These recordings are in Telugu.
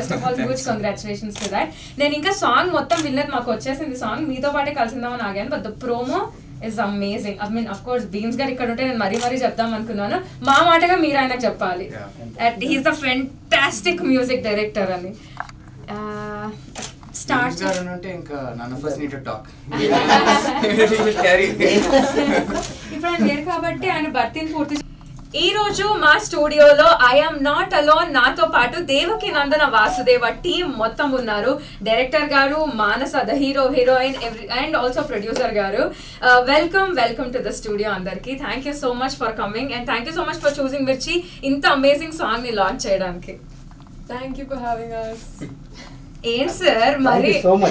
First of all Thanks. Huge congratulations to that నేను ఇంకా సాంగ్ మొత్తం వినలేదు మాకు వచ్చేసింది సాంగ్ మీతో పాటే కలిసిందామని ఆగాను but the promo is amazing I mean of course Bheems గారు ఇక్కడ ఉంటే నేను మరీ మరీ చెప్దాం అనుకున్నాను మా మాటగా మీరు ఆయనకు చెప్పాలి Yeah. He's the fantastic music director అని స్టార్ట్ స్టార్ట్ అంటే ఇంకా none of us need to talk carry ఇప్పుడు ఆయన లేరు కాబట్టి ఆయన భర్తీని పూర్తి ఈ రోజు మా స్టూడియోలో ఐఎమ్ నాట్ అలోన్ నాతో పాటు దేవకి నందన వాసుదేవ టీం మొత్తం ఉన్నారు డైరెక్టర్ గారు Manasa the hero heroine and also producer గారు welcome welcome to the studio అందరికి thank you so much for coming and thank you so much for choosing Mirchi ఇంత అమేజింగ్ సాంగ్ ని లాంచ్ చేయడానికి Thank you for having us. ఏంటి సార్ మరి Thank you so much.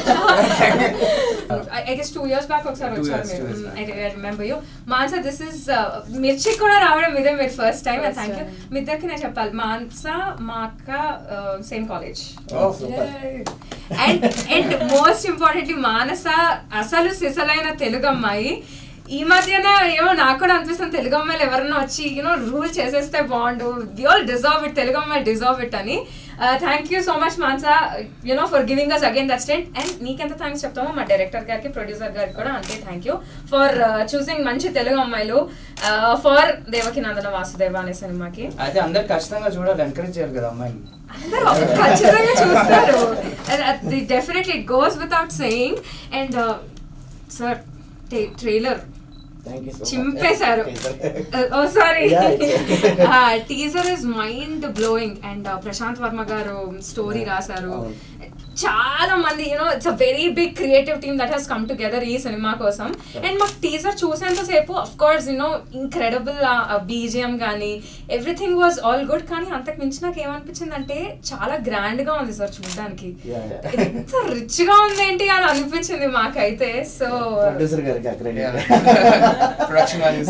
I guess two years back ఒకసారి Two వచ్చారు years, two years మీరు back. I remember you Mansa this is మిర్చి కూడా రావడం ఇదే మీరు first time First thank you time. మీ ఇద్దరికి నేను చెప్పాలి మాన్సా మా అక్క same college Oh, super. Yay. And and most importantly Manasa అసలు సిసలైన తెలుగు అమ్మాయి ఈ మధ్యన ఏమో నాకు కూడా అనిపిస్తుంది తెలుగు అమ్మాయిలు ఎవరన్నా వచ్చి యూనో రూల్ చేసేస్తే బాగుండు we all deserve it Telugu అమ్మాయి డిజర్వ్ ఇట్ అని thank you so much Mansa you know for giving us again that stint and నీకెంత థ్యాంక్స్ చెప్తామో మా డైరెక్టర్ గారికి ప్రొడ్యూసర్ గారికి కూడా అంతే థ్యాంక్ యూ ఫర్ చూసింగ్ మంచి తెలుగు అమ్మాయిలు ఫర్ దేవకి నందన వాసుదేవ అనే సినిమాకి అయితే అందరు ఖచ్చితంగా చూడాలి ఎంకరేజ్ చేయాలి కదా అమ్మాయిని అందరూ ఖచ్చితంగా చూస్తారు definitely it goes without saying and sir trailer Thank you so much. చింపేశారు Okay, oh sorry Yeah, it's- teaser is mind blowing and Prashanth Varma గారు స్టోరీ Yeah, రాశారు అవును. చాలా మంది you know it's a very big creative team that has come together ఈ సినిమా కోసం అండ్ మాకు టీజర్ చూసేంత సేపు of course you know incredible BGM కానీ ఎవ్రీథింగ్ వాజ్ ఆల్ గుడ్ కానీ అంతకు మించి నాకు ఏమనిపించింది అంటే చాలా గ్రాండ్ గా ఉంది సార్ చూడడానికి Yeah, yeah. ఎంత రిచ్ గా ఉంది ఏంటి అని అనిపించింది మాకైతే సో ప్రొడ్యూసర్ గారికి అక్కడ ప్రొడక్షన్ వాల్యూస్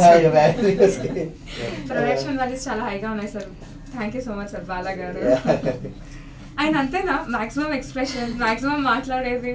ప్రొడక్షన్ వాల్యూస్ చాలా హైగా ఉన్నాయి sir thank you so much sir Bala గారు ఆయన అంతేనా మాక్సిమం ఎక్స్ప్రెషన్ మాక్సిమం మాట్లాడేది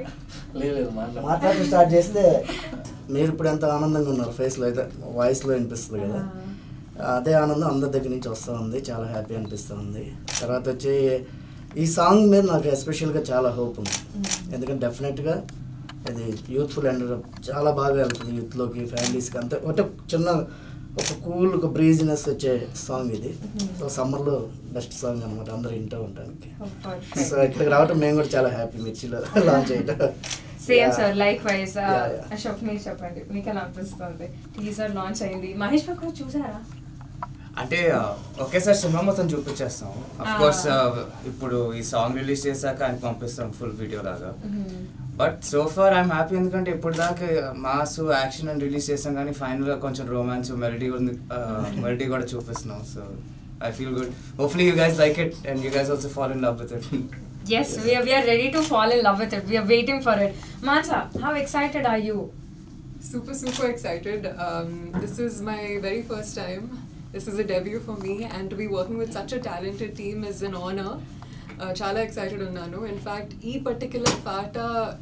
మాట్లాడి స్టార్ట్ చేస్తే మీరు ఇప్పుడు ఎంత ఆనందంగా ఉన్నారు ఫేస్ లో అయితే వాయిస్ లో వినిపిస్తుంది కదా అదే ఆనందం అందరి దగ్గర నుంచి వస్తూ ఉంది చాలా హ్యాపీ అనిపిస్తూ ఉంది తర్వాత వచ్చి ఈ సాంగ్ మీద నాకు ఎస్పెషల్గా చాలా హోప్ ఉంది ఎందుకంటే డెఫినెట్గా ఇది యూత్ఫుల్ అండ్ చాలా బాగా వెళ్తుంది యూత్లోకి ఫ్యామిలీస్కి అంతే అంటే చిన్న ఒక కూల్ ఒక బ్రీజినెస్ వచ్చే సాంగ్ ఇది సో సమ్మర్లో బెస్ట్ సాంగ్ అనమాట అందరూ వింటూ ఉండడానికి సో ఇక్కడికి రావటం మేము కూడా చాలా హ్యాపీ మిర్చిలో లాంచ్ చేయటం same Yeah. Sir likewise Yeah, yeah. Ashok మీరు చెప్పండి మీకు ఎలా అనిపిస్తుంది టీజర్ లాంచ్ అయింది మహేష్ బాబు కూడా చూసారా అంటే ఆ, ఒకేసారి సినిమా మొత్తం చూపించేస్తాం అఫ్ Ah. కోర్స్ ఇప్పుడు ఈ సాంగ్ రిలీజ్ చేశాక ఆయన పంపిస్తాం ఫుల్ వీడియో లాగా but so far I'm happy ఎందుకంటే ఇప్పుడు దాకా మాస్ యాక్షన్ అని రిలీజ్ చేసాం కానీ ఫైనల్ గా కొంచెం రొమాన్స్ మెలడీ ఉంది మెలడీ కూడా చూపిస్తున్నాం so I feel good hopefully you guys like it and you guys also fall in love with it yes we are ready to fall in love with it we are waiting for it mansa how excited are you Super, super excited. Um, this is my very first time. This is a debut for me, and to be working with such a talented team is an honor. Uh, చాలా ఎక్సైటెడ్ ఉన్నాను ఇన్ఫ్యాక్ట్ ఈ పర్టిక్యులర్ పాట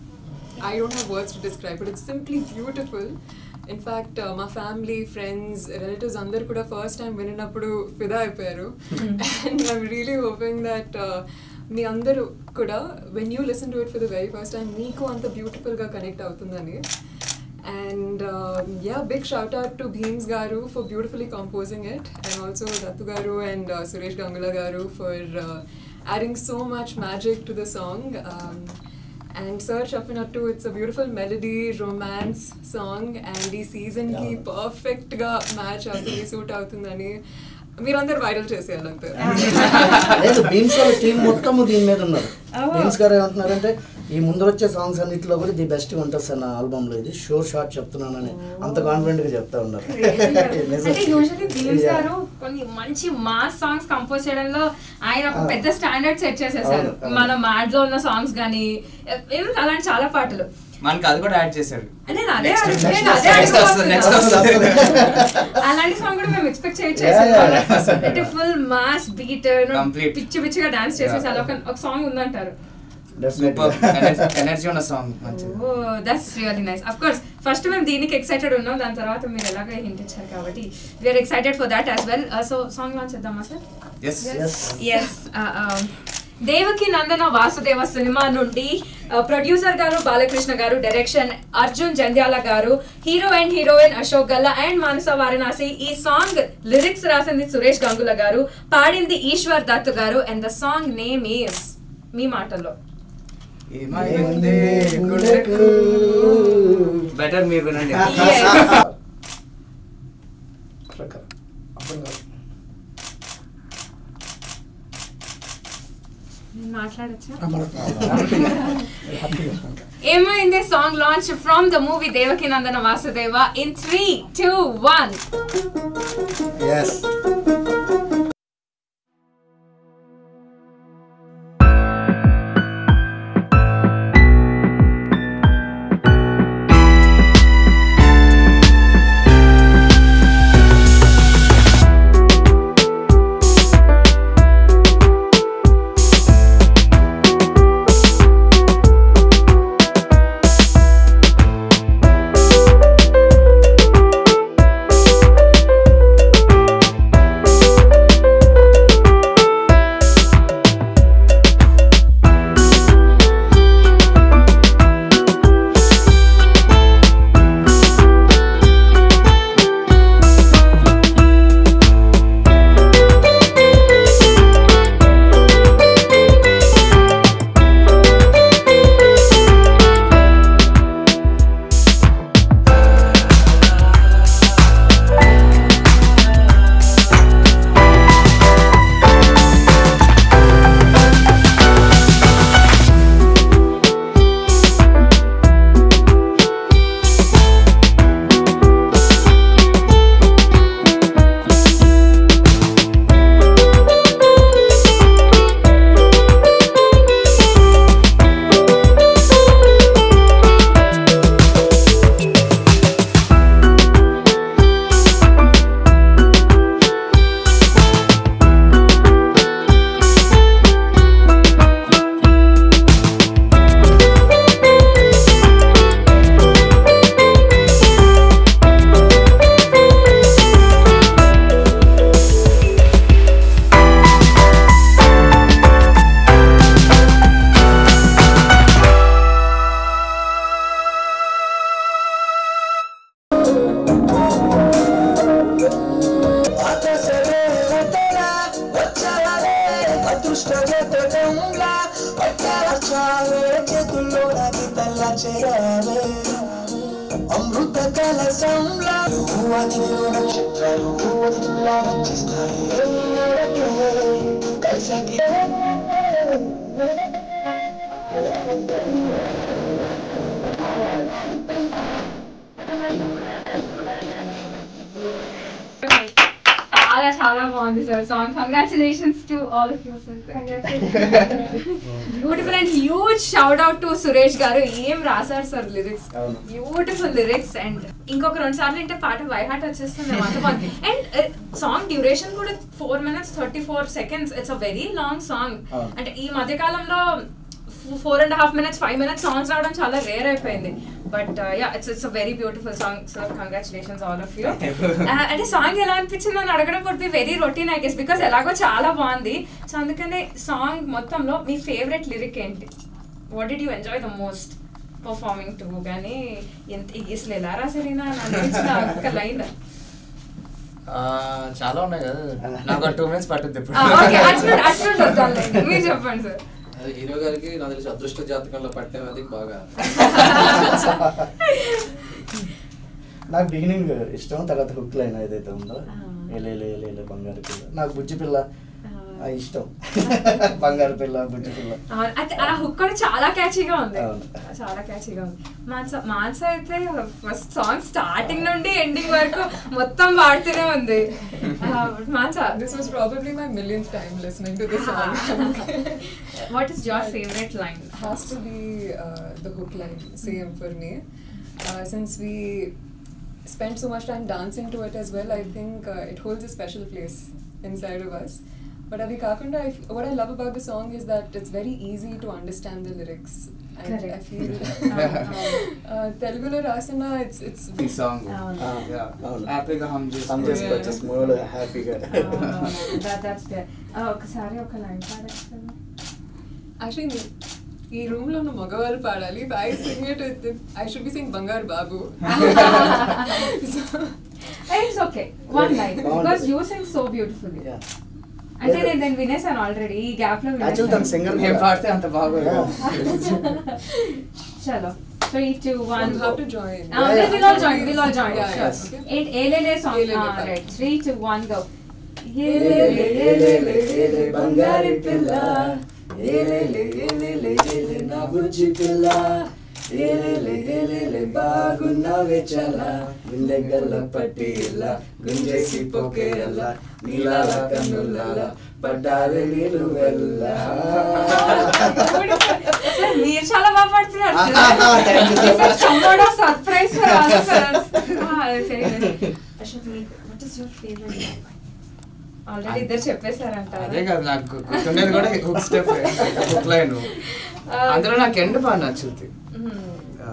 I don't have words to describe but it's simply beautiful in fact మా ఫ్యామిలీ ఫ్రెండ్స్ రిలేటివ్స్ అందరు కూడా ఫస్ట్ టైం వినినప్పుడు ఫిదా అయిపోయారు and I'm really hoping that మీ అందరూ కూడా when you listen to it for the very first time మీకు అంత బ్యూటిఫుల్గా కనెక్ట్ అవుతుందని And um, yeah, big shout out to Bheems Garu for beautifully composing it, and also Dattu Garu and uh, Suresh Gangula Garu for uh, adding so much magic to the song. Um, and Sir Chappinattu, it's a beautiful melody, romance song, and ఈ సీజన్ కి Yeah. పర్ఫెక్ట్ గా మ్యాచ్ అవుతుంది సూట్ అవుతుందని మీరందరూ వైరల్ చేసేయాలంతే లేదు బీమ్స్ వాళ్ళ టీం మొత్తం దీని మీద ఉన్నారు Oh. బీమ్స్ గారు ఏమంటున్నారంటే ఈ ముందు వచ్చే సాంగ్స్ అన్నిటిలో కూడా ది బెస్ట్ ఉంటుంది సార్ నా ఆల్బమ్ లో ఇది షోర్ షార్ట్ చెప్తున్నానని అంత కాన్ఫిడెంట్ గా చెప్తా ఉన్నారు నిజం. అంటే యూజువల్లీ బీమ్స్ Yeah. గారు కొన్ని మంచి మాస్ సాంగ్స్ కంపోజ్ చేయడంలో ఆయన ఒక అవును. పెద్ద స్టాండర్డ్ సెట్ చేసేసారు అవును, అవును. మన మ్యాడ్ లో ఉన్న సాంగ్స్ కానీ ఏమో అలాంటి చాలా పాటలు మనకి అది కూడా యాడ్ చేశారు నేను అదే Next, అడుగు- next, నేను అదే next వస్తుంది, next అడుగుతున్నాను. వస్తుంది. అలాంటి సాంగ్ కూడా మేము ఎక్స్పెక్ట్ చేయొచ్చు Yeah, yeah, yeah. అంటే ఫుల్ మాస్ బీట్ Complete. పిచ్చి పిచ్చిగా డాన్స్ చేసేసి Yeah. అలా ఒక ఒక సాంగ్ ఉందంటారు Definitely. ఎనర్జీ ఉన్న సాంగ్ మంచిది oh that's really nice of course first మేము దీనికి ఎక్సైటెడ్ ఉన్నాం దాని తర్వాత మీరు ఎలాగో హింట్ ఇచ్చారు కాబట్టి we're excited for that as well so song launch చేద్దామా sir yes Yes. Yes Devaki Nandana Vasudeva సినిమా నుండి ప్రొడ్యూసర్ గారు బాలకృష్ణ గారు డైరెక్షన్ అర్జున్ జంధ్యాల గారు hero and heroine Ashok Galla and Manasa Varanasi ఈ సాంగ్ లిరిక్స్ రాసింది సురేష్ గంగుల గారు పాడింది ఈశ్వర్ దత్ గారు and the song name is మీ మాటల్లో ఏమైంది గుండెకు బెటర్ మీరు వినండి Yes. ప్రకారం అప్పుడు కాదు. నేను మాట్లాడచ్చా ఆ, మనకు హ్యాపీగా హ్యాపీగా ఉంటాం. ఏమైంది song launch from the movie Devaki Nandana Vasudeva in three two one Yes. అమృత కలసంలా భువనిలో నక్షత్రాలు భువనిలా నచ్చిస్తాయి కలిసాకి చాలా చాలా బాగుంది sir song congratulations to all of you sir beautiful and huge shout out to Suresh గారు ఏం రాశారు సార్ లిరిక్స్ అవును. బ్యూటిఫుల్ లిరిక్స్ అండ్ ఇంకొక రెండు సార్లు అంటే పాట బై హార్ట్ వచ్చేస్తుంది అంత బాగుంది అండ్ సాంగ్ డ్యూరేషన్ కూడా four minutes thirty four seconds it's a very long song అవును. అంటే ఈ మధ్య కాలంలో four and half minutes five minutes songs రావడం చాలా రేర్ అయిపోయింది but yeah it's it's a very beautiful song sir congratulations all of you అంటే సాంగ్ ఎలా అనిపించింది అని అడగడం కొద్ది very routine I guess because ఎలాగో చాలా బాగుంది సో అందుకనే సాంగ్ మొత్తంలో మీ ఫేవరెట్ లిరిక్ ఏంటి what did you enjoy the most performing to కానీ ఎంత అసలు ఎలా రాసారైనా అనిపించిన ఒక లైన్ ఆ, చాలా ఉన్నాయి కదా నాకు టూ మినిట్స్ పట్టుద్ది ఇప్పుడు ఓకే అట్లా అట్లా వద్దాంలేండి మీరు చెప్పండి సార్ అది హీరో గారికి నాకు తెలిసి అదృష్ట జాతకంలో పట్టే అది బాగా నాకు బిగినింగ్ ఇష్టం తర్వాత హుక్ లైన్ ఏదైతే ఉందో ఆ. ఏలే ఏలే బంగారు పిల్ల నాకు బుజ్జి పిల్ల ఆ. ఆ ఇష్టం బంగారు పిల్ల బుజ్జి పిల్ల అవును, అయితే ఆ హుక్ కూడా చాలా క్యాచీగా ఉంది అవును. చాలా క్యాచీగా ఉంది మాన్స మాన్స అయితే ఫస్ట్ సాంగ్ స్టార్టింగ్ నుండి ఎండింగ్ వరకు మొత్తం పాడుతూనే ఉంది Mansa This was probably my millionth time listening to this song. What is your favourite line has to be uh, the hook line, same for me. Uh, since we spent so much time dancing to it as well, I think uh, it holds a special place inside of us. But Avi Kakunda, I f- what I love about the song is that it's very easy to understand the lyrics. And I Correct. feel uh, Telugulo Rasana, it's it's ఈ సాంగ్ అవును. అవును. హ్యాపీగా హమ్ హమ్ చేసుకోవచ్చు స్మూల్ హ్యాపీగా దట్స్ ఒకసారి ఒక లైన్ పాడచ్చు కదా యాక్చువల్లీ ఈ రూమ్ లో ఉన్న మగవాళ్ళు పాడాలి I sing it I should be sing బంగారు బాబు it's okay one line because you sing so beautifully Yeah. అంటే నేను నేను వినేసాను ఆల్రెడీ ఈ గ్యాప్ లో యాక్చువల్ తన వినేసాను సింగర్ ఏం పాడితే అంత బాగోదు చలో three two one You have to join. Uh, Yeah, we'll yeah. all join. We'll all join. Yeah, sure. yes. Okay. Eight, ఏలేలే song. ఏలేలే Ah, part. right. Three, two, one, go. ఏలేలే, ఏలేలే, ఏలే బంగారి పిల్ల ఏలేలే ఏలేలే ఏలే నా బుజ్జి పిల్ల ఏలేలే ఏలేలే బాగున్నావే చాలా గుండె గల్ల పట్టి ఇలా గుంజేసి పోకే అలా నీలాల కన్నులాల పడ్డారే నీళ్ళు వెళ్ళ Sir, మీరు చాలా బాగా పాడుతున్నారు Thank you so much. Surprise for Ashok మీకు what is your favourite already ఇద్దరు చెప్పేశారంట అదే కదా నాకు గుర్తుండేది కూడా హుక్ స్టెప్ హుక్ లైన్ అందులో నాకు ఎండ్ బాగా నచ్చుద్ది ఆ,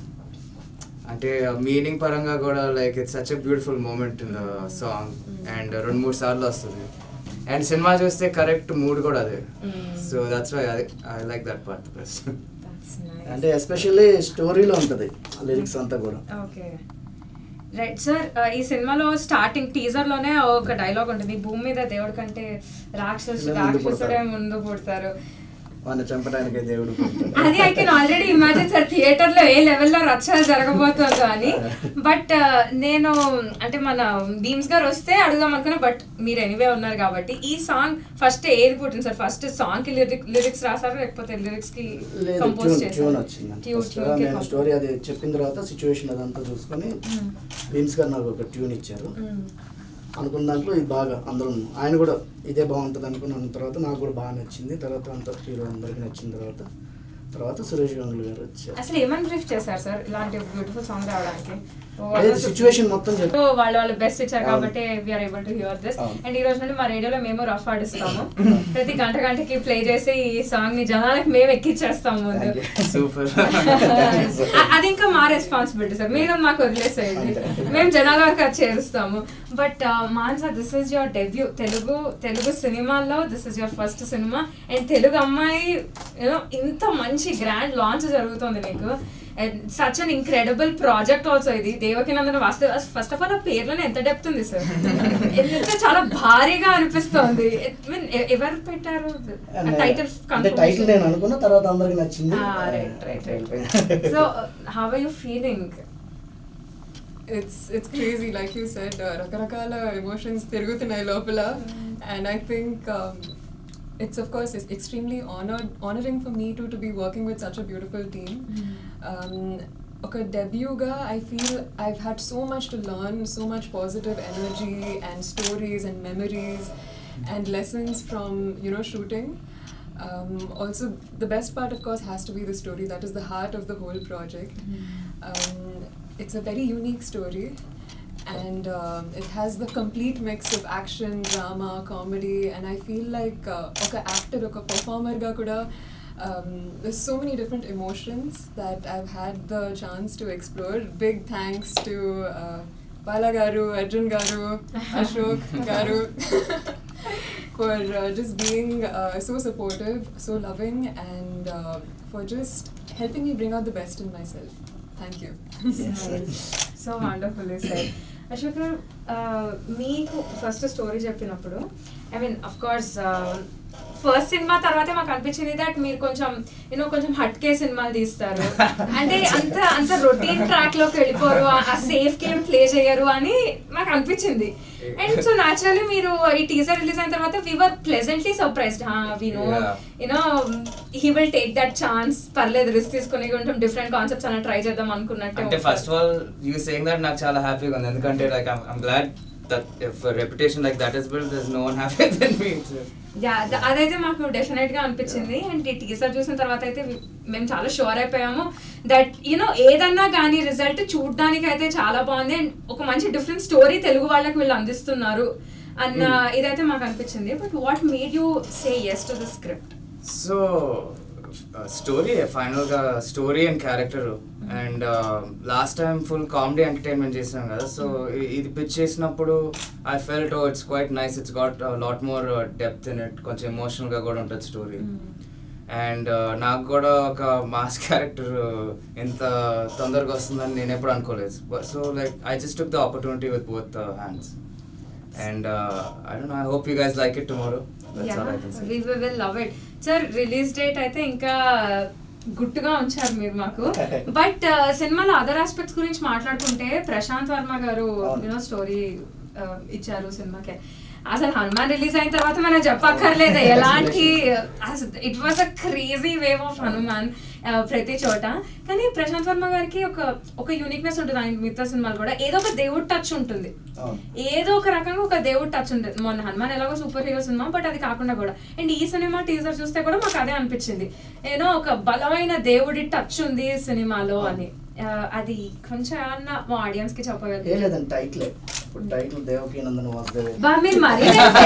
అంటే మీనింగ్ పరంగా కూడా like it's such a beautiful moment in the song and రెండు మూడు సార్లు వస్తుంది అండ్ సినిమా చూస్తే కరెక్ట్ మూడ్ కూడా అదే so that's why I like that part best అంటే ఎస్పెషల్లీ స్టోరీలో ఉంటుంది లిరిక్స్ అంతా కూడా ఓకే రైట్ సార్ ఈ సినిమాలో స్టార్టింగ్ టీజర్ లోనే ఒక డైలాగ్ ఉంటుంది భూమి మీద దేవుడి కంటే రాక్షసు ఇలా ముందు రాక్షసుడే పుడతారు. ముందు పుడతారు వాడిని చంపడానికి దేవుడు పుట్టాడు. అది I can already imagine sir theatre లో ఏ లెవెల్లో రచ్చ జరగబోతుందో అని బట్ నేను అంటే మన బీమ్స్ గారు వస్తే అడుగుదాం అనుకున్నా బట్ మీరు ఎనీవే ఉన్నారు కాబట్టి ఈ సాంగ్ ఫస్ట్ ఏది పుట్టింది సార్ ఫస్ట్ సాంగ్ కి లిరిక్స్ రాసారా లేకపోతే లిరిక్స్ కి లేదు కంపోజ్ ట్యూన్ ట్యూన్ వచ్చింది ఫస్ట్ నేను స్టోరీ అది చెప్పిన తర్వాత సిచ్యువేషన్ అదంతా చూసుకొని బీమ్స్ గారు నాకు ఒక ట్యూన్ ఇచ్చారు అనుకున్న దాంట్లో ఇది బాగా అందరం ఆయన కూడా ఇదే బాగుంటుంది అనుకున్న తర్వాత నాకు కూడా బాగా నచ్చింది తర్వాత అంత హీరో అందరికి నచ్చిన తర్వాత తర్వాత సురేష్ గంగులు గారు వచ్చారు అసలు ఏమని బ్రీఫ్ చేశారు సార్ ఇలాంటి బ్యూటిఫుల్ సాంగ్ రావడానికి లేదు సిచ్యువేషన్ మొత్తం చెప్పి సో వాళ్ళు వాళ్ళు బెస్ట్ ఇచ్చారు అవును. కాబట్టి we're able to hear this అవును. అండ్ ఈ రోజు నుండి మా రేడియోలో మేము రఫ్ ఆడిస్తాము ప్రతి గంట గంటకి ప్లే చేసి ఈ సాంగ్ ని జనాలకు మేము ఎక్కిచ్చేస్తాం ముందు Thank you. సూపర్ అ- అది ఇంకా మా రెస్పాన్సిబిలిటీ సార్ మీరు మాకు వదిలేసేయండి మేము జనాల వరకు అది చేరుస్తాము but Manasa this is your debut Telugu Telugu సినిమాల్లో this is your first cinema and Telugu అమ్మాయి యూనో ఇంత మంచి గ్రాండ్ లాంచ్ జరుగుతుంది మీకు such an incredible project also ఇది దేవకినందన వాస్తవ ఫస్ట్ ఆఫ్ ఆల్ ఆ పేర్లోనే ఎంత డెప్త్ ఉంది సార్ ఎంత చాలా భారీగా అనిపిస్తోంది I mean, ఎ- ఎవరు పెట్టారు టైటిల్ అంటే టైటిల్ నేను అనుకున్న తర్వాత అందరికి నచ్చింది right right right so how are you feeling it's it's crazy like you said uh, రకరకాల ఎమోషన్స్ తిరుగుతున్నాయి లోపల and i think um, it's of course it's extremely honored honoring for me too to be working with such a beautiful team um, ఒక డెబ్యూగా I feel I've had so much to learn so much positive energy and stories and memories and lessons from you know shooting Um, also, the best part, of course, has to be the story. That is the heart of the whole project. Um, it's a very unique story, and um, it has the complete mix of action, drama, comedy, and I feel like uh, oka actor, oka performer ga kuda. Um, there's so many different emotions that I've had the chance to explore. Big thanks to uh, Bala Garu, Arjun Garu, Ashok Garu. for uh, just being uh, so supportive, so loving, and uh, for just helping me bring out the best in myself. Thank you. So wonderful sir Ashok garu మీకు ఫస్ట్ స్టోరీ చెప్పినప్పుడు I mean of course first cinema తర్వాతే మాకు అనిపించింది దట్ మీరు కొంచెం యూనో కొంచెం హట్కే సినిమాలు తీస్తారు అంటే అంత అంత రొటీన్ ట్రాక్ లోకి వెళ్ళిపోరు ఆ- ఆ సేఫ్ గేమ్ ప్లే చేయరు అని మాకు అనిపించింది అండ్ సో న్యాచురల్లీ మీరు ఈ టీజర్ రిలీజ్ అయిన తర్వాత we were pleasantly surprised we know Yeah. You know he will take that chance పర్లేదు రిస్క్ తీసుకుని కొంచెం డిఫరెంట్ కాన్సెప్ట్స్ అలా ట్రై చేద్దాం అనుకున్నట్టు అంటే first of all you saying that నాకు చాలా హ్యాపీగా ఉంది ఎందుకంటే like I'm glad that if reputation like that is build this no one happy then me ya the- అదైతే మాకు డెఫినెట్ గా అనిపించింది అండ్ ఈ టీజర్ చూసిన తర్వాత అయితే వి- మేము చాలా షూర్ అయిపోయాము దట్ యూనో ఏదన్నా కానీ రిజల్ట్ చూడడానికి అయితే చాలా బాగుంది అండ్ ఒక మంచి డిఫరెంట్ స్టోరీ తెలుగు వాళ్ళకి వీళ్ళు అందిస్తున్నారు అన్న ఇదైతే మాకు అనిపించింది but what made you say yes to the script so story ఫైనల్గా story and character and last time full comedy entertainment చేసినాం కదా సో ఇది పిచ్ చేసినప్పుడు I felt it's quite nice it's got lot more depth in it కొంచెం ఎమోషనల్గా కూడా ఉంటుంది స్టోరీ అండ్ నాకు కూడా ఒక మాస్ క్యారెక్టర్ ఎంత తొందరగా వస్తుందని నేను ఎప్పుడు అనుకోలేదు so like I just took the opportunity with both hands and I don't I hope you guys like it tomorrow that's all I can say we will love it sir release date అయితే ఇంకా గుట్టుగా ఉంచారు మీరు మాకు బట్ సినిమాలో అదర్ ఆస్పెక్ట్స్ గురించి మాట్లాడుకుంటే ప్రశాంత్ వర్మ గారు అవును. యూనో స్టోరీ ఇచ్చారు సినిమాకి అసలు హనుమాన్ రిలీజ్ అయిన తర్వాత మనం చెప్పక్కర్లేదు ఎలాంటి it was a crazy wave of Hanuman ఆ, ప్రతి చోట కానీ ప్రశాంత్ వర్మ గారికి ఒక ఒక యూనిక్నెస్ ఉంటుంది ఆయన మిగతా సినిమాలు కూడా ఏదో ఒక దేవుడు టచ్ ఉంటుంది అవును. ఏదో ఒక రకంగా ఒక దేవుడు టచ్ ఉంటుంది మొన్న హనుమాన్ ఎలాగో సూపర్ హీరో సినిమా బట్ అది కాకుండా కూడా అండ్ ఈ సినిమా టీజర్ చూస్తే కూడా మాకు అదే అనిపించింది ఏదో ఒక బలమైన దేవుడి టచ్ ఉంది ఈ సినిమాలో అని ఆ, అది కొంచెం ఏమన్నా మా ఆడియన్స్ కి ఏ చెప్పగలరు లేదండి టైటిల్ ఇప్పుడు టైటిల్ దేవకి నందన వాసుదేవ బా మీరు మరీ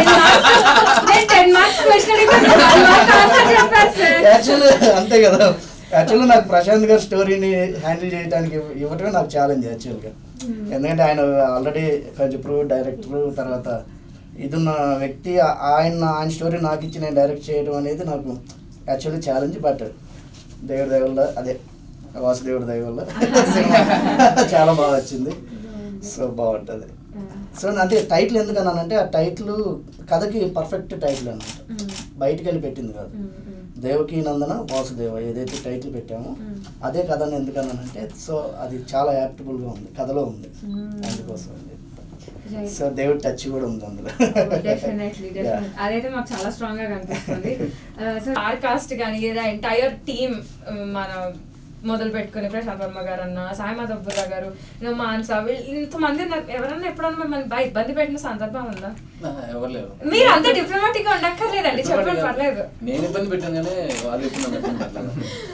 నేను టెన్ మార్క్స్ క్వశ్చన్ అడిగితే ఆన్సర్ చెప్పారు సార్ యాక్చువల్లీ అంతే కదా యాక్చువల్లీ నాకు ప్రశాంత్ గారి స్టోరీని హ్యాండిల్ చేయడానికి ఇవ్- ఇవ్వటమే నాకు ఛాలెంజ్ యాక్చువల్గా ఎందుకంటే ఆయన ఆల్రెడీ కొంచెం ప్రూవ్ డైరెక్టర్ తర్వాత ఇదున్న వ్యక్తి ఆ- ఆయన ఆయన స్టోరీ నాకు ఇచ్చి నేను డైరెక్ట్ చేయడం అనేది నాకు యాక్చువల్లీ ఛాలెంజ్ బట్ దేవుడి దయ వల్ల అదే వాసుదేవుడి దయ వల్ల సినిమా చాలా బాగా వచ్చింది సో బాగుంటుంది సో అంటే టైటిల్ ఎందుకు అన్నానంటే ఆ టైటిల్ కథకి పర్ఫెక్ట్ టైటిల్ అనమాట బయటికి వెళ్ళి పెట్టింది కాదు దేవకీ నందన వాసుదేవ ఏదైతే టైటిల్ పెట్టామో అదే కథను ఎందుకన్నానంటే సో అది చాలా యాప్టబుల్గా ఉంది కథలో ఉంది అందుకోసం అండి సో దేవుడి టచ్ కూడా ఉంది అందులో డెఫినెట్లీ Yeah. అదైతే మాకు చాలా స్ట్రాంగ్ గా కనిపిస్తుంది సో ఆర్ కాస్ట్ కానీ లేదా ఎంటైర్ టీమ్ మన మొదలు పెట్టుకుని ప్రశాంత్ వర్మ గారు అన్న సాయి మాధవ్బుర్రా గారు you know, మాన్సా వీళ్ళు ఇంతమంది ఉన్నారు. ఎవరన్నా ఎప్పుడన్నా మిమ్మల్ని బాగా ఇబ్బంది పెట్టిన సందర్భం ఉందా ఆ, ఎవరు లేరు మీరు అంత డిప్లొమాటిక్ గా ఉండక్కర్లేదండి చెప్పండి పర్లేదు నేను ఇబ్బంది పెట్టాను కానీ వాళ్ళు ఎప్పుడు నన్ను ఇబ్బంది పెట్టలేదు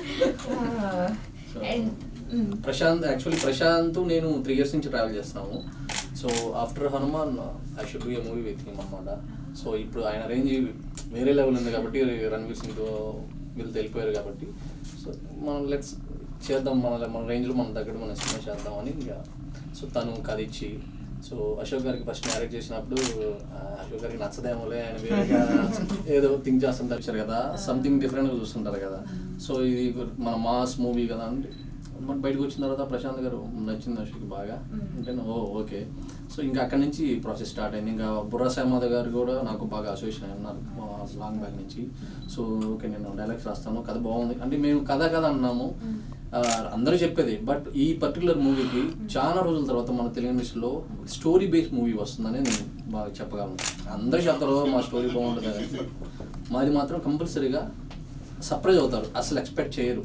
Ah, and, mm, Prashanth actually Prashanth నేను త్రీ ఇయర్స్ నుంచి ట్రావెల్ చేస్తున్నాము so after Hanuman I should be a movie with him అనమాట సో ఇప్పుడు ఆయన రేంజ్ వేరే లెవెల్ ఉంది కాబట్టి రణవీర్ సింగ్ వీళ్ళు తెలిపోయారు కాబట్టి సో మనం లెట్స్ చేద్దాం మన మన రేంజ్లో మన దగ్గర మనం సినిమా చేద్దామని ఇక సో తను కథ ఇచ్చి సో అశోక్ గారికి ఫస్ట్ మ్యారేజ్ చేసినప్పుడు ఆ, అశోక్ గారికి నచ్చదేమోలే ఆయన వేరేగా ఏదో థింక్ చేస్తుంటారు చూశారు కదా సంథింగ్ డిఫరెంట్గా చూస్తుంటారు కదా సో ఇది మన మాస్ మూవీ కదా అంటే మన బయటకు వచ్చిన తర్వాత ప్రశాంత్ గారు నచ్చింది అశోక్ బాగా అంటే ఓ ఓకే సో ఇంకా అక్కడి నుంచి ప్రాసెస్ స్టార్ట్ అయింది ఇంకా బుర్రా సామాద గారు కూడా నాకు బాగా అసోసియేషన్ అయి ఉన్నారు లాంగ్ బ్యాక్ నుంచి సో ఓకే నేను డైలాగ్స్ రాస్తాను కథ బాగుంది అంటే మేము కథ కథ అన్నాము ఆ, అందరూ చెప్పేది బట్ ఈ పర్టికులర్ మూవీకి చాలా రోజుల తర్వాత మన తెలుగు ఇండస్ట్రీలో స్టోరీ బేస్డ్ మూవీ వస్తుందని నేను బాగా చెప్పగలను అందరూ చెప్తారు మా స్టోరీ బాగుంటుంది అని మాది మాత్రం కంపల్సరీగా సర్ప్రైజ్ అవుతారు అసలు ఎక్స్పెక్ట్ చేయరు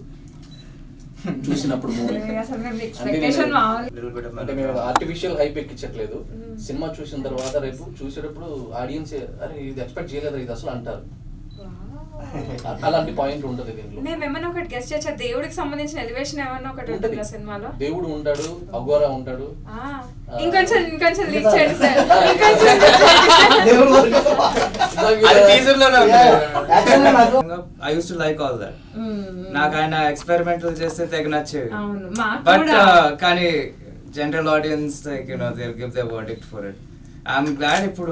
చూసినప్పుడు మూవీ అసలు మేము అంటే expectation నేను- మామూలు- Little bit of అంటే మేము ఆర్టిఫిషియల్ హైప్ ఎక్కించట్లేదు సినిమా చూసిన తర్వాత రేపు చూసేటప్పుడు ఆడియన్స్ అరే ఇది ఎక్స్పెక్ట్ చేయలేదు ఇది అసలు అంటారు అ- అలాంటి పాయింట్ ఉంటుంది దీంట్లో మేము ఏమన్నా ఒకటి గెస్ట్ చేయొచ్చా దేవుడికి సంబంధించిన ఎలివేషన్ ఏమన్నా ఒకటి ఉంటది. ఉంటుందా సినిమాలో దేవుడు ఉంటాడు అఘోరా ఉంటాడు ఆ, ఇంకొంచెం ఇంకొంచెం లీక్ చేయండి సార్ ఇంకొంచెం దేవుడి వరకు. అది టీజర్ లోనే Actually నాకు- I use to like all that hmm. నాకు ఆయన ఎక్స్పెరిమెంటల్ చేస్తే తెగ నచ్చేవి అవును మాకు బట్ కూడా కానీ general audience like you know they give the verdict for it I'm glad ఇప్పుడు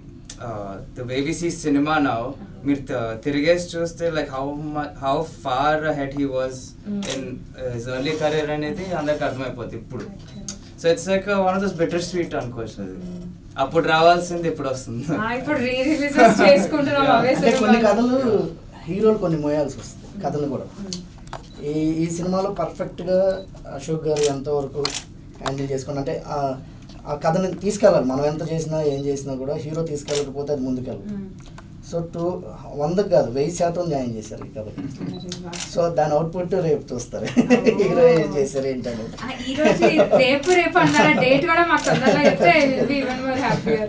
ద బేబీసీ సినిమా నౌ మీరు త- తిరిగేసి చూస్తే like how how far head he was in his early career అనేది అందరికి అర్థమైపోతుంది ఇప్పుడు so it's like one of those better sweet అనుకోవచ్చు అది అప్పుడు రావాల్సింది ఇప్పుడు వస్తుంది ఆ, ఇప్పుడు రీ రిలీజెస్ చేసుకుంటున్నాం అవే అంటే కొన్ని సినిమాలు. కథలు హీరోలు కొన్ని మోయాల్సి వస్తుంది కథలు కూడా ఈ ఈ సినిమాలో పర్ఫెక్ట్గా అశోక్ గారు ఎంతవరకు హ్యాండిల్ చేసుకుని అంటే ఆ ఆ కథని తీసుకెళ్ళాలి మనం ఎంత చేసినా ఏం చేసినా కూడా హీరో తీసుకెళ్ళకపోతే అది ముందుకెళ్ళదు మ్మ్. సో టూ వందకు కాదు వెయ్యి శాతం న్యాయం చేశారు ఈ కథకి సో దాని అవుట్పుట్ రేపు చూస్తారు హీరో ఏం చేశారు ఏంటనేది ఆ, ఈ రోజు రేపు రేపు అన్నారా డేట్ కూడా మాకు తొందరగా చెప్తే ఈవెన్ మోర్ హ్యాపీయర్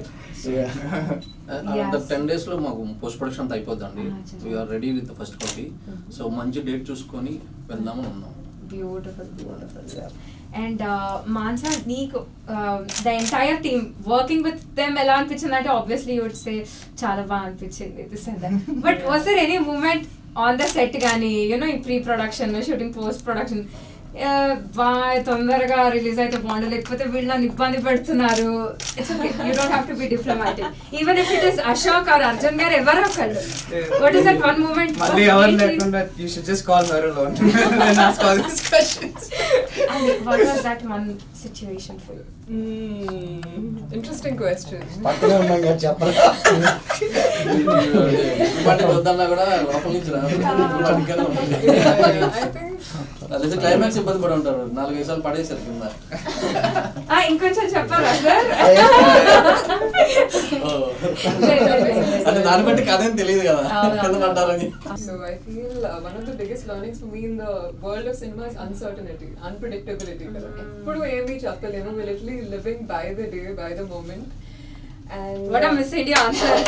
అంత Yes. టెన్ డేస్ లో మాకు పోస్ట్ ప్రొడక్షన్ అంతా అయిపోద్దండి Ah, చాలా. We're ready with first copy so మంచి డేట్ చూసుకొని వెళ్దామని ఉన్నాం బ్యూటిఫుల్ బ్యూటిఫుల్ అండ్ మాన్సా నీకు the entire team working with them ఎలా అనిపించింది అంటే ఆబ్వియస్లీ వుడ్ సే చాలా బాగా అనిపించింది this and but was there any moment on the set కానీ యూనో ఈ pre production shooting post production boy తొందరగా రిలీజ్ అయితే బాగుండు లేకపోతే వీళ్ళు నన్ను ఇబ్బంది పెడుతున్నారు it's okay you don't have to be diplomatic even if it is Ashok or Arjun garu ఎవరో ఒకళ్ళు what is that one moment మళ్ళీ ఎవరు లేకుండా you should just call her alone then ask all this questions what was that one situation for Mm, interesting question. పక్కనే ఉన్నాం కదా చెప్పరా ఇప్పటికి వద్దన్నా కూడా లోపల నుంచి రాదు పక్కనే ఉంటుంది. I think అదే క్లైమాక్స్ ఇబ్బంది పడి ఉంటారు నాలుగైదు సార్లు పడేసారు కింద ఇంకొంచెం చెప్పారా సార్ ఓ. అంటే దాన్ని బట్టి కథ ఏం తెలియదు కదా అవును. కింద పడ్డారని So I feel uh, one of the biggest learnings for me in the world of cinema is uncertainty, unpredictability. కదా. ఎప్పుడు ఏమీ చెప్పలేము we're literally living by the day, by the moment. And what uh, Miss India answer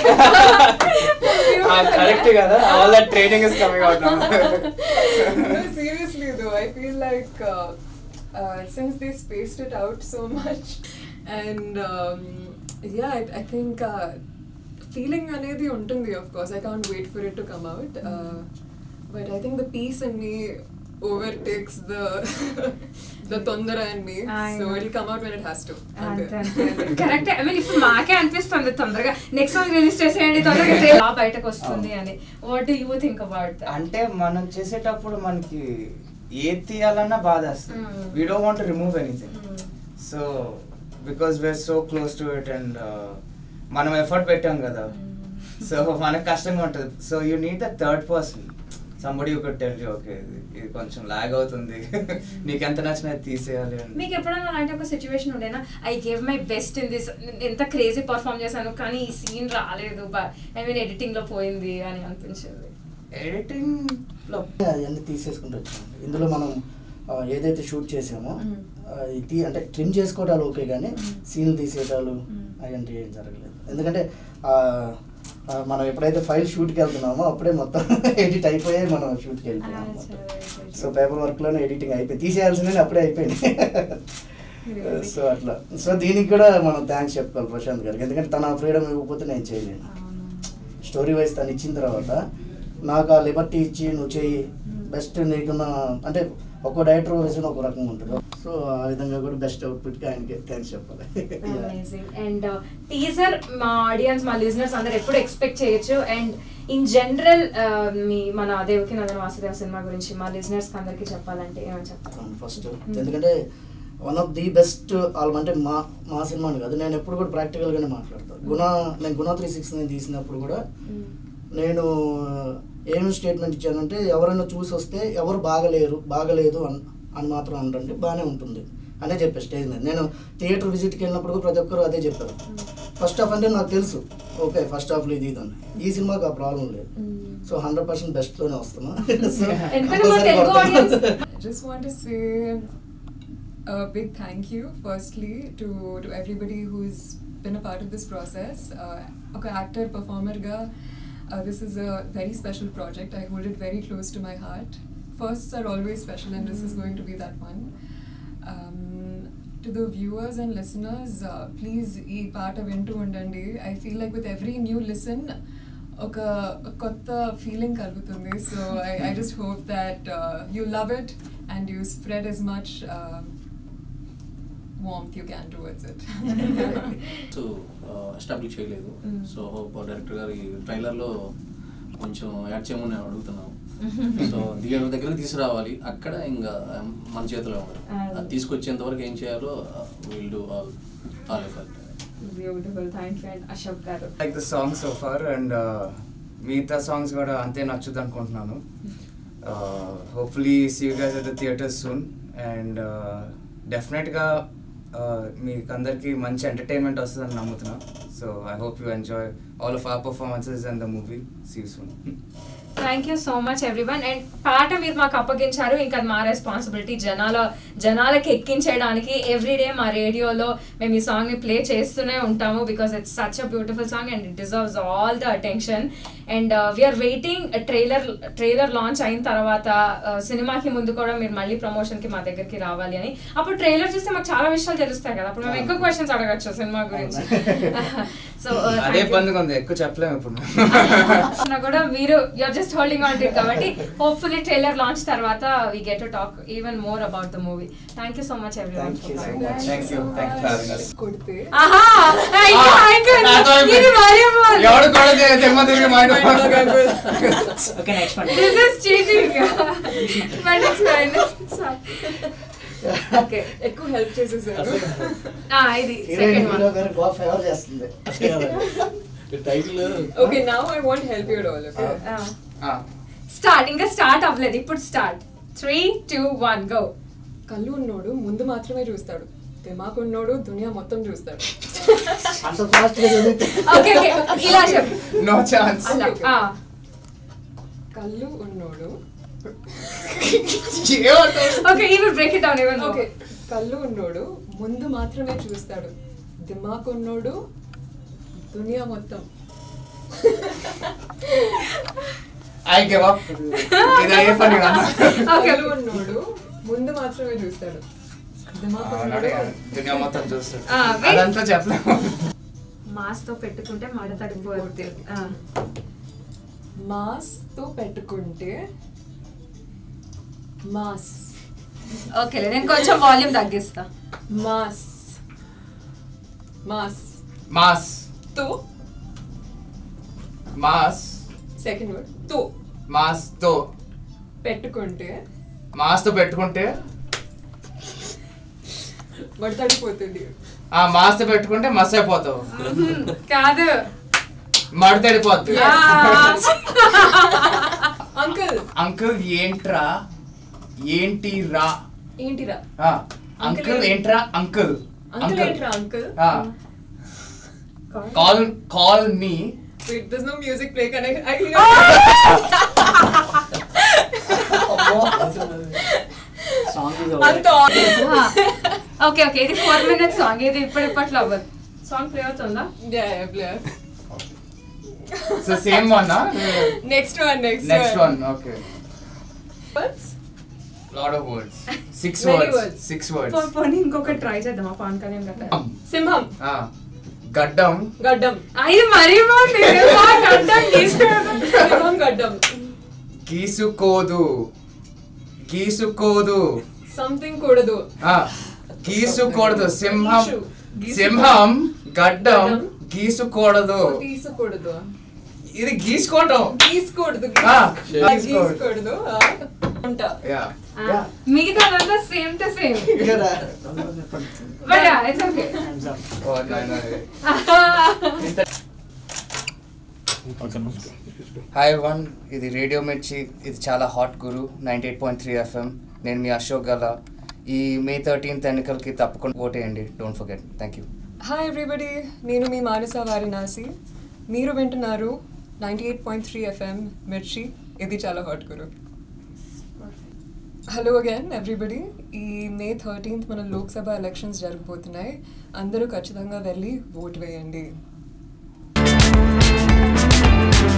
correct కదా all that training is coming out now no, seriously though, I feel like uh, uh, since they spaced it out so much, and um, yeah, I, I think uh, feeling అనేది ఉంటుంది of course. I can't wait for it to come out, uh, but I think the peace in me overtakes the the tondara in me, I so know. it'll come out when it has to. అంతే. కరెక్ట్ ఐ మీన్ ఇప్పుడు మాకే అనిపిస్తుంది తొందరగా నెక్స్ట్ సాంగ్ రిలీజ్ చేసేయండి తొందరగా ట్రైలర్ బాగా బయటకు వస్తుంది అని what do you think about అంటే మనం చేసేటప్పుడు మనకి ఏది తీయాలన్నా బాధ వస్తుంది Mm. We don't want remove anything so because we're so close to it and మనం ఎఫర్ట్ పెట్టాం కదా సో మనకు కష్టంగా ఉంటుంది so you need the third person somebody ఒక టెల్ ఓకే ఇది కొంచెం లాగ్ అవుతుంది నీకు ఎంత నచ్చినా అది తీసేయాలి అని మీకు ఎప్పుడైనా అలాంటి ఒక సిచ్యువేషన్ ఉండేనా I gave my best in this ఎంత క్రేజీ పర్ఫామ్ చేశాను కానీ ఈ సీన్ రాలేదు ఐ మీన్ ఎడిటింగ్ లో పోయింది అని అనిపించింది ఎడిటింగ్ లో అవన్నీ తీసేసుకుంటూ వచ్చాము ఇందులో మనం ఆ, ఏదైతే షూట్ చేసామో Mm. ఆ, ఇది అంటే ట్రిమ్ చేసుకోవటాలు ఓకే కానీ Mm. సీన్లు తీసేయటాలు Mm. అలాంటి ఏం జరగలేదు ఎందుకంటే ఆ, ఆ, మనం ఎప్పుడైతే ఫైల్ షూట్కి వెళ్తున్నామో అప్పుడే మొత్తం ఎడిట్ అయిపోయాయి మనం షూట్కి వెళ్ళిపోయాం అన్నమాట. సో పేపర్ వర్క్లోనే ఎడిటింగ్ అయిపోయింది తీసేయాల్సిందని అప్పుడే అయిపోయింది సో అట్లా సో దీనికి కూడా మనం థ్యాంక్స్ చెప్పుకోవాలి ప్రశాంత్ గారికి ఎందుకంటే తన ఫ్రీడమ్ ఇవ్వకపోతే నేను చేయలేను స్టోరీ వైజ్ తను ఇచ్చిన తర్వాత నాకు ఆ లిబర్టీ ఇచ్చి నువ్వు చెయ్యి బెస్ట్ నీకున్న అంటే ఒక్కో డైరెక్టర్ విజన్ ఒక రకంగా ఉంటుంది సో ఆ విధంగా కూడా బెస్ట్ అవుట్పుట్కి ఆయనకి థ్యాంక్స్ చెప్పాలి అమేజింగ్ అండ్ టీజర్ మా ఆడియన్స్ మా లిజనర్స్ అందరు ఎప్పుడు ఎక్స్పెక్ట్ చేయొచ్చు అండ్ ఇన్ జనరల్ మీ మన దేవకి నందన వాసుదేవ సినిమా గురించి మా లిజనర్స్ అందరికి చెప్పాలంటే ఏమని చెప్తారు ఫస్ట్ ఎందుకంటే one of the best album అంటే మా మా సినిమాని కాదు నేను ఎప్పుడు కూడా ప్రాక్టికల్గానే మాట్లాడతాను గుణ నేను గుణ త్రీ సిక్స్ నేను తీసినప్పుడు కూడా నేను ఏమి స్టేట్మెంట్ ఇచ్చానంటే ఎవరైనా చూసి వస్తే ఎవరు బాగలేరు బాగలేదు అని అని మాత్రం అనరండి బాగానే ఉంటుంది అనే చెప్పాను స్టేజ్ మీద నేను థియేటర్ విజిట్కి వెళ్ళినప్పుడు కూడా ప్రతి ఒక్కరు అదే చెప్పారు ఫస్ట్ హాఫ్ అంటే నాకు తెలుసు ఓకే ఫస్ట్ హాఫ్లో ఇది ఇది అని ఈ సినిమాకి ఆ ప్రాబ్లం లేదు సో హండ్రెడ్ పర్సెంట్ బెస్ట్లోనే వస్తున్నా So, ఎందుకంటే మా కంపల్సరీ తెలుగు కొడతాను. audience- I just want to say a big thank you, firstly, to, to everybody who's been a part of this process. Uh, okay, actor, performer ga, uh, this is a very special project. I hold it very close to my heart. Firsts are always special, and this is going to be that one. Um, to the viewers and listeners, uh, please ఈ పాట వింటూ ఉండండి I feel like with every new listen ఒక కొత్త ఫీలింగ్ కలుగుతుంది so I I just hope that you love it and you spread as much warmth you can towards it so establish చేయలేదు Mm. సో హోప్ డైరెక్టర్ గారి ట్రైలర్లో కొంచెం యాడ్ చేయమని నేను అడుగుతున్నాను సో థియేటర్ దగ్గరికి తీసుకురావాలి అక్కడ ఇంకా మన చేతిలో ఉంది Ah. అది తీసుకొచ్చేంత వరకు ఏం చేయాలో will do all all effort beautiful thank you and Ashok garu like the song so far and మిగతా సాంగ్స్ కూడా అంతే నచ్చుద్ది అనుకుంటున్నాను hopefully see you guys at the theatres soon and డెఫినెట్గా మీకు అందరికీ మంచి ఎంటర్టైన్మెంట్ వస్తుందని నమ్ముతున్నా so I hope you enjoy all of our performances and the movie see soon thank you so much everyone and పాట మీరు మాకు అప్పగించారు ఇంకా అది మా రెస్పాన్సిబిలిటీ జనాల జనాలకి ఎక్కించడానికి ఎవ్రీడే మా రేడియోలో మేము ఈ సాంగ్ని ప్లే చేస్తూనే ఉంటాము because it's such a beautiful song and it deserves all the attention and we're waiting trailer trailer launch అయిన తర్వాత uh, సినిమాకి ముందు కూడా మీరు మళ్ళీ ప్రమోషన్కి మా దగ్గరికి రావాలి అని అప్పుడు ట్రైలర్ చూస్తే మాకు చాలా విషయాలు తెలుస్తాయి కదా అప్పుడు మేము ఎక్కువ క్వశ్చన్స్ అడగచ్చు సినిమా గురించి సో అదే ఇబ్బందిగా ఉంది ఎక్కువ చెప్పలేము ఇప్పుడు ఉన్నా కూడా మీరు you're just just holding on to కాబట్టి హోప్ఫుల్లీ ట్రైలర్ లాంచ్ తర్వాత we get to talk even more about the movie thank you so much everyone Thank you so much. Thank you. Thank you for having us. కొడితే ఆహా అయ్యో, Ah, అయ్యో, నాతో ఇది మరీ బాగుంది. ఎవడు కూడా తెమ్మ తిరిగి mind okay next one This is cheating. But it's fine. It's fine. Okay. ఎక్కువ హెల్ప్ చేసేసారు Ah, ఇది హీరోయిన్ సెకండ్ హీరో వన్ గారు బాగా ఫేవర్ చేస్తుంది title okay now I want help you all okay start ఇంకా స్టార్ట్ అవ్వలేదు ఇప్పుడు start three two one go కళ్ళు ఉన్నోడు ముందు మాత్రమే చూస్తాడు దిమాకు ఉన్నోడు దునియా మొత్తం చూస్తాడు అంత ఫాస్ట్ గా చదివితే ఓకే ఓకే ఇలా చెప్పు నో ఛాన్స్ అలా ah. కళ్ళు ఉన్నోడు okay even break it down even more. Okay కళ్ళు ఉన్నోడు ముందు మాత్రమే చూస్తాడు దిమాకు ఉన్నోడు దునియా మొత్తం ఐ గివ్ అప్ ఇది అయ్యే పని కాదు Okay, కళ్ళు okay. ఉన్నోడు ముందు మాత్రమే చూస్తాడు దిమాకు అవునాడే, ఉన్నోడు దునియా మొత్తం చూస్తాడు ఆ, wait. అదంతా చెప్పలేము మాస్ తో పెట్టుకుంటే మడ తడిపోద్ది Ah. మాస్ తో పెట్టుకుంటే మాస్ ఓకే నేను కొంచెం వాల్యూమ్ తగ్గిస్తా మాస్ మాస్ మాస్ తో మాస్ సెకండ్ వర్డ్ తో మాస్ తో పెట్టుకుంటే మాస్ తో పెట్టుకుంటే మడతడిపోతుంది ఆ మాస్ తో పెట్టుకుంటే మస్ అయిపోతావు కాదు మడతడిపోద్ది Ah. అంకుల్ అంకుల్ ఏంట్రా ఏంటి రా ఏంటిరా ఆ, అంకుల్ ఏంట్రా అంకుల్ అంకుల్ ఏంట్రా uncle call call me Wait, there's no music play. Can I? I can song is అంత ఓకే ఓకే ఇది ఫోర్ మినిట్స్ సాంగ్ ఇది ఇప్పుడు ఇప్పట్లో అవ్వదు సాంగ్ ప్లే అవుతుందా yeah, yeah, play. So same one Next one, next, next one okay Words? Lot of words six Many words words. Six పో- వర్డ్స్ పోనీ ఇంకొక ట్రై చేద్దామా పవన్ కళ్యాణ్ గట్ట సింహం గడ్డం గడ్డం ఇది మరీ బాగుంది తెలుసా? గడ్డం గీసుకోవడం. సింహం గడ్డం గీసుకోదు గీసుకోదు సంథింగ్ కూడదు ఆ, గీసుకోకూడదు సింహం గీసు. సింహం గడ్డం గడ్డం. గీసుకోకూడదు తీసుకోకూడదు ఇది గీసుకోవటం గీసుకోకూడదు ఆ, గీసుకోకూడదు ఆ, ఉంటా యా ఆ, మిగతాదంతా same to same but it's okay ఓ నాయనా హాయ్ వన్ ఇది రేడియో మిర్చి ఇది చాలా హాట్ గురు ninety eight point three FM నేను మీ అశోక్ గల ఈ మే థర్టీన్త్ ఎన్నికలకి తప్పకుండా ఓటేయండి don't forget thank you hi everybody నేను మీ మానస వారినాసి మీరు వింటున్నారు ninety eight point three FM Mirchi ఇది చాలా హాట్ గురు హలో అగైన్ ఎవ్రీబడి ఈ మే థర్టీన్త్ మన లోక్సభ ఎలక్షన్స్ జరగబోతున్నాయి అందరూ ఖచ్చితంగా వెళ్ళి ఓట్ వేయండి